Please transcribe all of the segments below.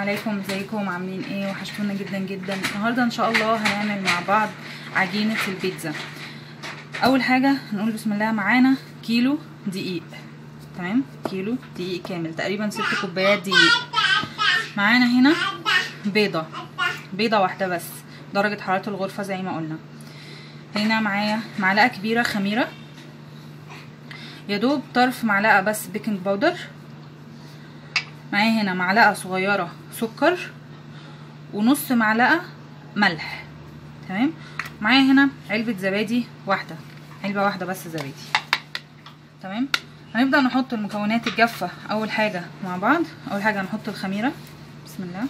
عليكم ازيكم عاملين ايه وحشتونا جدا جدا النهارده ان شاء الله هنعمل مع بعض عجينه البيتزا اول حاجه نقول بسم الله معانا كيلو دقيق تمام كيلو دقيق كامل تقريبا ست كوبايات دقيق معانا هنا بيضه بيضه واحده بس درجه حراره الغرفه زي ما قلنا هنا معايا معلقه كبيره خميره يا دوب طرف معلقه بس بيكنج باودر معايا هنا معلقه صغيره سكر ونص معلقه ملح تمام معايا هنا علبه زبادي واحده علبه واحده بس زبادي تمام هنبدا نحط المكونات الجافه اول حاجه مع بعض اول حاجه هنحط الخميره بسم الله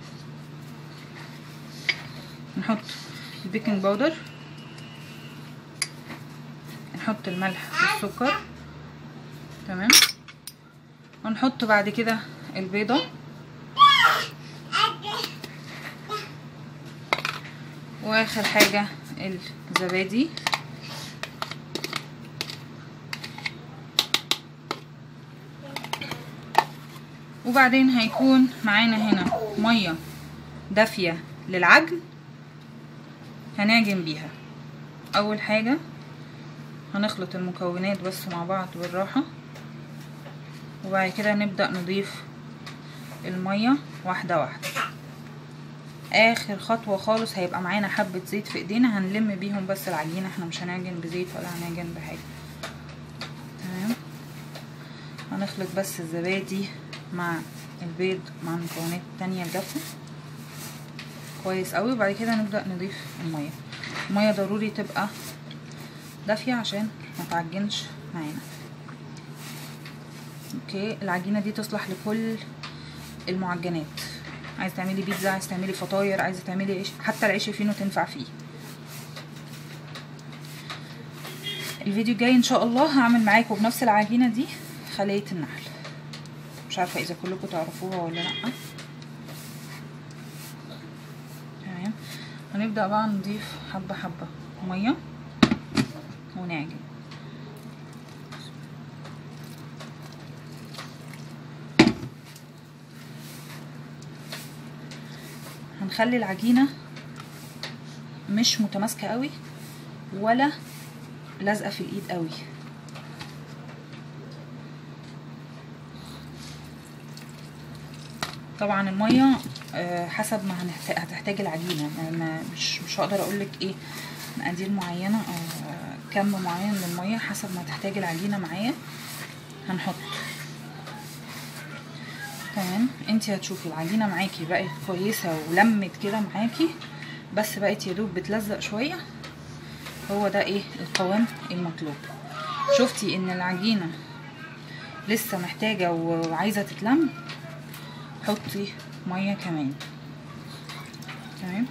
نحط البيكنج باودر نحط الملح والسكر تمام ونحط بعد كده البيضة واخر حاجة الزبادي وبعدين هيكون معانا هنا مية دافية للعجن هنعجن بيها اول حاجة هنخلط المكونات بس مع بعض بالراحة وبعد كده نبدأ نضيف المية واحدة واحدة اخر خطوة خالص هيبقى معانا حبة زيت في ايدينا هنلم بيهم بس العجينة احنا مش هنعجن بزيت ولا هنعجن بحاجة تمام هنخلط بس الزبادي مع البيض مع المكونات التانية الجافة كويس قوي وبعد كده نبدأ نضيف المية المية ضروري تبقى دافية عشان ما تعجنش معانا اوكي العجينه دي تصلح لكل المعجنات عايزه تعملي بيتزا عايزه تعملي فطاير عايزه تعملي عيش حتى العيش فينو تنفع فيه الفيديو الجاي ان شاء الله هعمل معاكم بنفس العجينه دي خليه النحل مش عارفه اذا كلكم تعرفوها ولا لا تمام هنبدا بقى نضيف حبه حبه ميه ونعجن هنخلي العجينة مش متماسكة قوي ولا لازقة في الايد قوي طبعا المية حسب ما هتحتاج العجينة مش مش هقدر اقولك ايه مقادير معينة او كم معين من المية حسب ما تحتاج العجينة معايا هنحط تمام انتي هتشوفي العجينه معاكي بقت كويسه ولمت كده معاكي بس بقت يدوب بتلزق شويه هو ده ايه القوام المطلوب شفتي ان العجينه لسه محتاجه وعايزه تتلم حطي ميه كمان تمام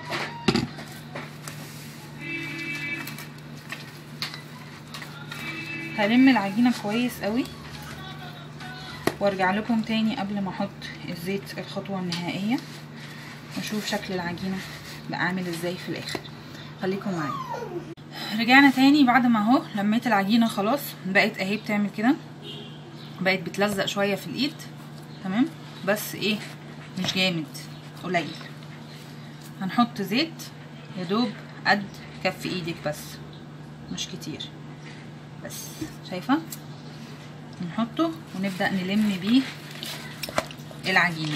هلم العجينه كويس قوي وارجع لكم تاني قبل ما احط الزيت الخطوه النهائيه نشوف شكل العجينه بقى عامل ازاي في الاخر خليكم معايا رجعنا تاني بعد ما اهو لميت العجينه خلاص بقت اهي بتعمل كده بقت بتلزق شويه في الايد تمام بس ايه مش جامد قليل هنحط زيت يدوب قد كف ايدك بس مش كتير بس شايفه نحطه ونبدأ نلم بيه العجينة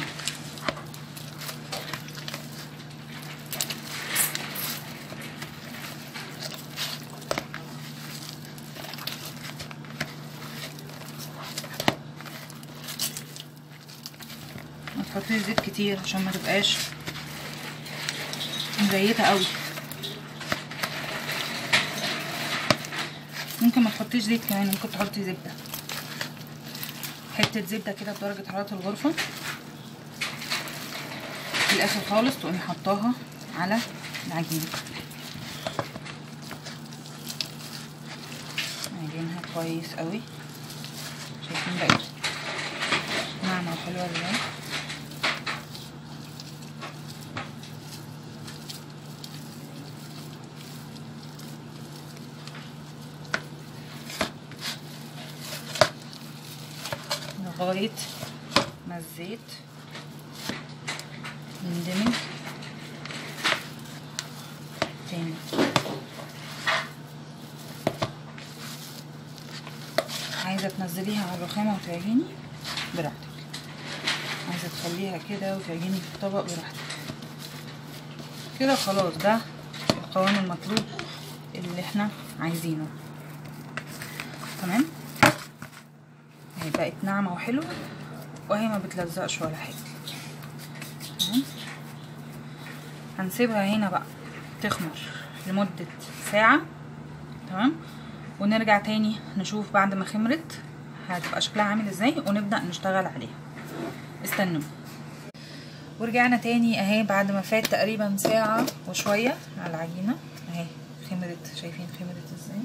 ما تحطيش زيت كتير عشان ما تبقاش مزيته قوي ممكن ما تحطيش زيت كمان ممكن تحطي زبده حته زبده كده بدرجه حراره الغرفه في الاخر خالص تقومي حطاها على العجينه عجينها كويس قوي شايفين بقت ناعمه وحلوه ازاي لغايه ما الزيت يندمج تاني عايزة تنزليها على الرخامة وتعجني براحتك عايزة تخليها كده وتعجني في الطبق براحتك كده خلاص ده القوام المطلوب اللي احنا عايزينه تمام اهي بقت ناعمة وحلوة وهي ما بتلزقش ولا حاجة تمام هنسيبها هنا بقى تخمر لمدة ساعة تمام ونرجع تاني نشوف بعد ما خمرت هتبقى شكلها عامل ازاي ونبدأ نشتغل عليها استنوا ورجعنا تاني اهي بعد ما فات تقريبا ساعة وشوية على العجينة اهي خمرت شايفين خمرت ازاي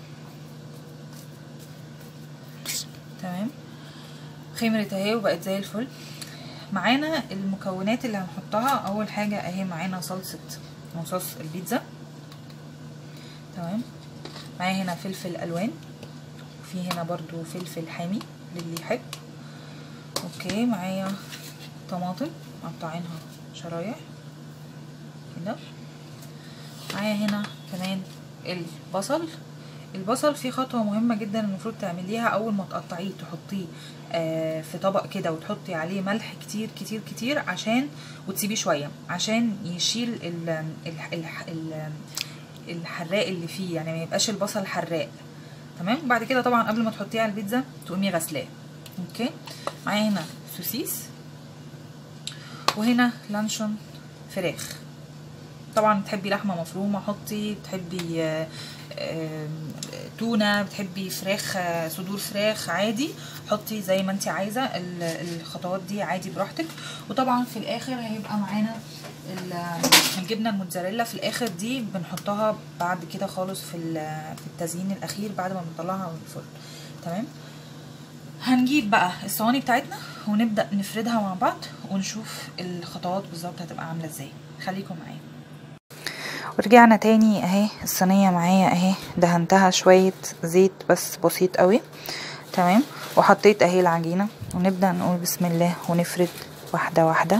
تمام خمرت اهي وبقت زي الفل معانا المكونات اللي هنحطها اول حاجة اهي معانا صلصة صوص البيتزا تمام معايا هنا فلفل الوان وفي هنا برضو فلفل حامي للي يحب اوكي معايا طماطم مقطعينها شرايح كده معايا هنا كمان البصل البصل فيه خطوه مهمه جدا المفروض تعمليها اول ما تقطعيه تحطيه آه في طبق كده وتحطي عليه ملح كتير كتير كتير عشان وتسيبيه شويه عشان يشيل ال ال ال ال الحراق اللي فيه يعني ما يبقاش البصل حراق تمام وبعد كده طبعا قبل ما تحطيه على البيتزا تقومي غسلاه اوكي معايا هنا سوسيس وهنا لانشون فراخ طبعا بتحبي لحمه مفرومه حطي بتحبي آه آه تونه بتحبي فراخ آه صدور فراخ عادي حطي زي ما انت عايزه الخطوات دي عادي براحتك وطبعا في الاخر هيبقى معانا الجبنه الموتزاريلا في الاخر دي بنحطها بعد كده خالص في في التزيين الاخير بعد ما بنطلعها من الفرن تمام هنجيب بقى الصواني بتاعتنا ونبدا نفردها مع بعض ونشوف الخطوات بالظبط هتبقى عامله ازاي خليكم معايا ورجعنا تاني اهي الصينيه معايا اهي دهنتها شويه زيت بس بسيط قوي تمام وحطيت اهي العجينه ونبدا نقول بسم الله ونفرد واحده واحده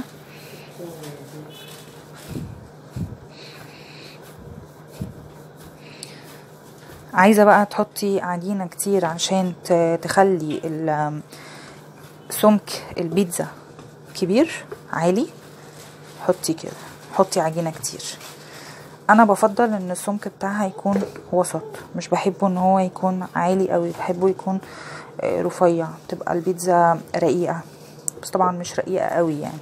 عايزة بقى تحطي عجينة كتير عشان تخلي سمك البيتزا كبير عالي حطي كده حطي عجينة كتير انا بفضل ان السمك بتاعها يكون وسط مش بحبه ان هو يكون عالي قوي بحبه يكون رفيع تبقى البيتزا رقيقة بس طبعا مش رقيقة قوي يعني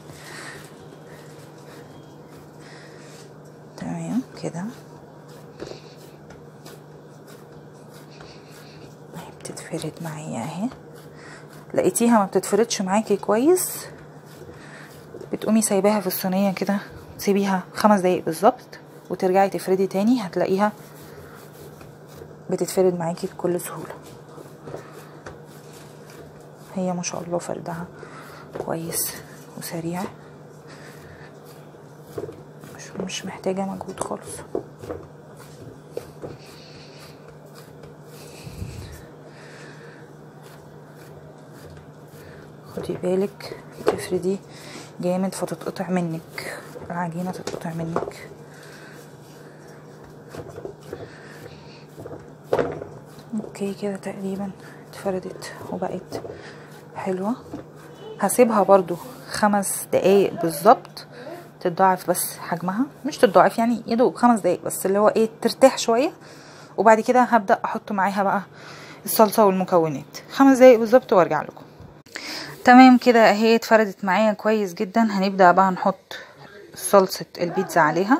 تمام كده بتتفرد معايا اهي لقيتيها ما بتتفردش معاكي كويس بتقومي سايباها في الصينيه كده تسيبيها خمس دقايق بالظبط وترجعي تفردي تاني هتلاقيها بتتفرد معاكي بكل سهوله هي ما شاء الله فردها كويس وسريع مش مش محتاجه مجهود خالص خدي بالك تفردي جامد فتتقطع منك العجينة تتقطع منك اوكي كده تقريبا اتفردت وبقت حلوة هسيبها برضو خمس دقايق بالظبط تتضاعف بس حجمها مش تتضاعف يعني يدوب خمس دقايق بس اللي هو ايه ترتاح شوية وبعد كده هبدأ احط معاها بقى الصلصة والمكونات خمس دقايق بالظبط وارجع لكم تمام كده اهي اتفردت معايا كويس جدا هنبدأ بقى نحط صلصة البيتزا عليها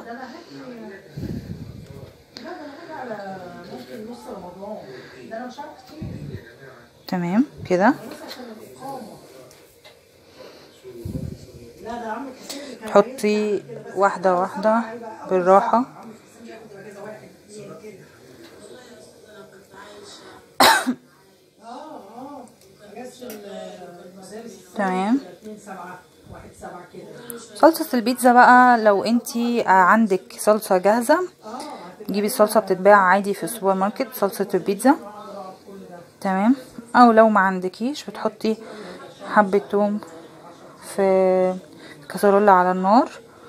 تمام كده تحطي واحدة واحدة بالراحة تمام صلصة البيتزا بقى لو انتي عندك صلصة جاهزة جيبي الصلصة بتتباع عادي في السوبر ماركت صلصة البيتزا تمام او لو ما عندكيش بتحطي حبة توم في كسرولة على النار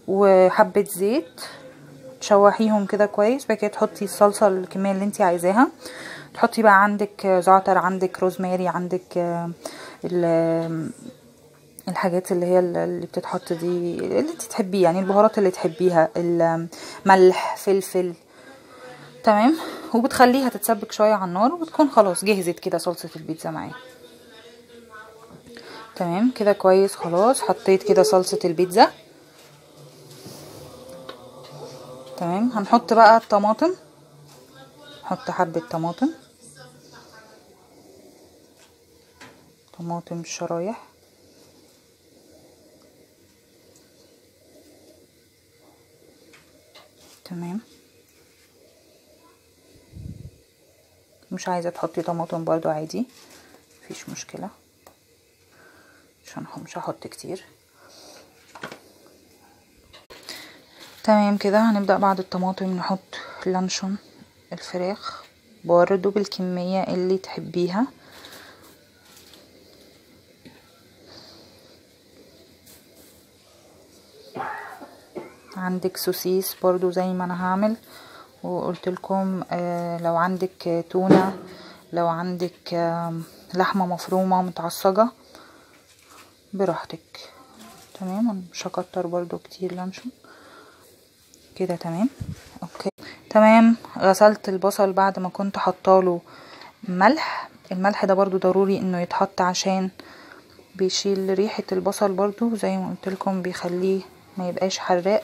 وحبة زيت تشوحيهم كده كويس بعد كده تحطي الصلصة الكمية اللي انتي عايزاها تحطي بقى عندك زعتر عندك روزماري عندك آه، ال- الحاجات اللي هي اللي بتتحط دي اللي انت تحبيه يعني البهارات اللي تحبيها الملح فلفل تمام وبتخليها تتسبك شوية على النار وبتكون خلاص جهزت كده صلصة البيتزا معايا تمام كده كويس خلاص حطيت كده صلصة البيتزا تمام هنحط بقى الطماطم نحط حبة طماطم طماطم شرايح تمام مش عايزة تحطي طماطم برضو عادي مفيش مشكلة عشان مش هحط كتير تمام كده هنبدأ بعد الطماطم نحط لانشون الفراخ برضو بالكمية اللي تحبيها عندك سوسيس برضو زي ما انا هعمل وقلت لكم آه لو عندك آه، تونة لو عندك آه لحمة مفرومة متعصجة براحتك تمام أنا مش هكتر برضو كتير لانشون كده تمام اوكي تمام غسلت البصل بعد ما كنت حطاله ملح الملح ده برضو ضروري انه يتحط عشان بيشيل ريحة البصل برضو زي ما قلت لكم بيخليه ما يبقاش حراق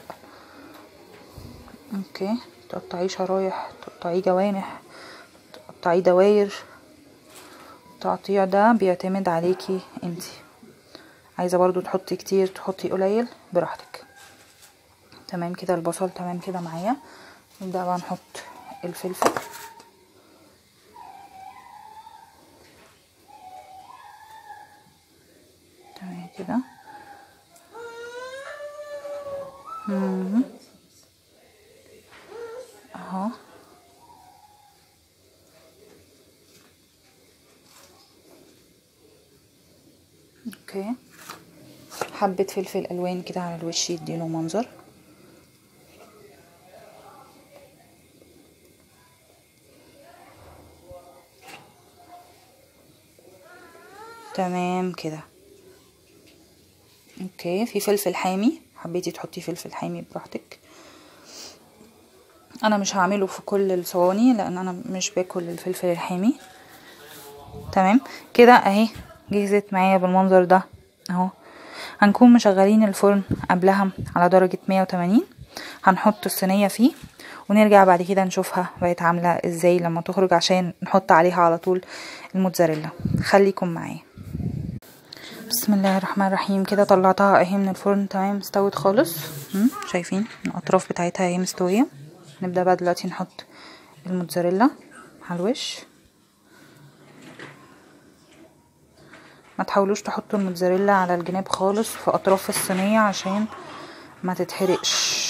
اوكي تقطعيه شرايح تقطعيه جوانح تقطعيه دواير التقطيع ده بيعتمد عليكي انتي عايزه برضو تحطي كتير تحطي قليل براحتك تمام كده البصل تمام كده معايا نبدا بقى نحط الفلفل تمام كده مم. اهو اوكي حبة فلفل الوان كده على الوش يديله منظر تمام كده اوكي في فلفل حامي حبيتي تحطي فلفل حامي براحتك انا مش هعمله في كل الصواني لان انا مش باكل الفلفل الحامي تمام كده اهي جهزت معايا بالمنظر ده اهو هنكون مشغلين الفرن قبلها على درجة 180 هنحط الصينية فيه ونرجع بعد كده نشوفها بقت عاملة ازاي لما تخرج عشان نحط عليها على طول الموتزاريلا خليكم معايا بسم الله الرحمن الرحيم كده طلعتها اهي من الفرن تمام استوت خالص هم، شايفين الاطراف بتاعتها اهي مستويه نبدا بقى دلوقتي نحط الموتزاريلا على الوش ما تحاولوش تحطوا الموتزاريلا على الجناب خالص في اطراف الصينيه عشان ما تتحرقش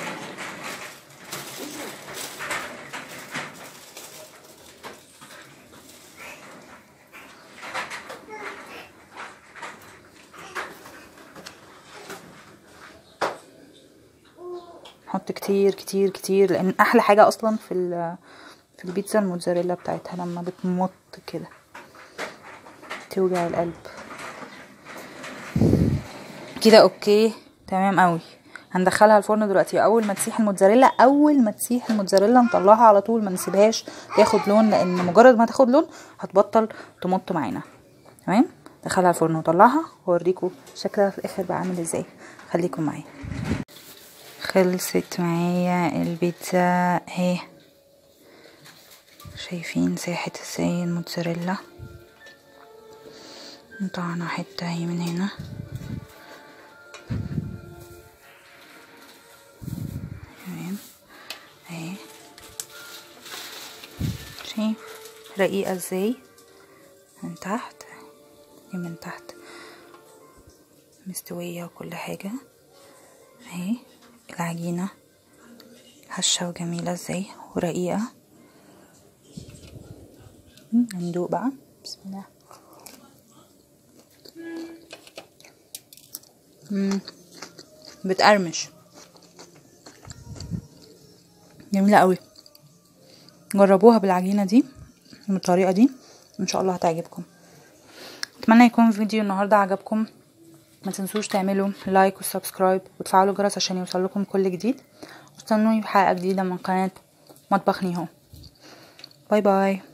نحط كتير كتير كتير لان احلى حاجه اصلا في ال- في البيتزا الموتزاريلا بتاعتها لما بتمط كده توجع القلب كده اوكي تمام قوي هندخلها الفرن دلوقتي اول ما تسيح الموتزاريلا اول ما تسيح الموتزاريلا نطلعها على طول ما نسيبهاش تاخد لون لان مجرد ما تاخد لون هتبطل تمط معانا تمام دخلها الفرن وطلعها واوريكم شكلها في الاخر بقى عامل ازاي خليكم معايا خلصت معايا البيتزا اهي شايفين ساحت ازاي الموتزاريلا قطعنا حتة اهي من هنا تمام اهي شايف رقيقة ازاي من تحت دي من تحت مستوية وكل حاجة اهي العجينة هشة وجميلة ازاي ورقيقة مم، هندوق بقى بسم الله مم. بتقرمش جميله قوي جربوها بالعجينه دي بالطريقه دي ان شاء الله هتعجبكم اتمنى يكون فيديو النهارده عجبكم ما تنسوش تعملوا لايك وسبسكرايب وتفعلوا الجرس عشان يوصل لكم كل جديد واستنوني في حلقه جديده من قناه مطبخ نيهو باي باي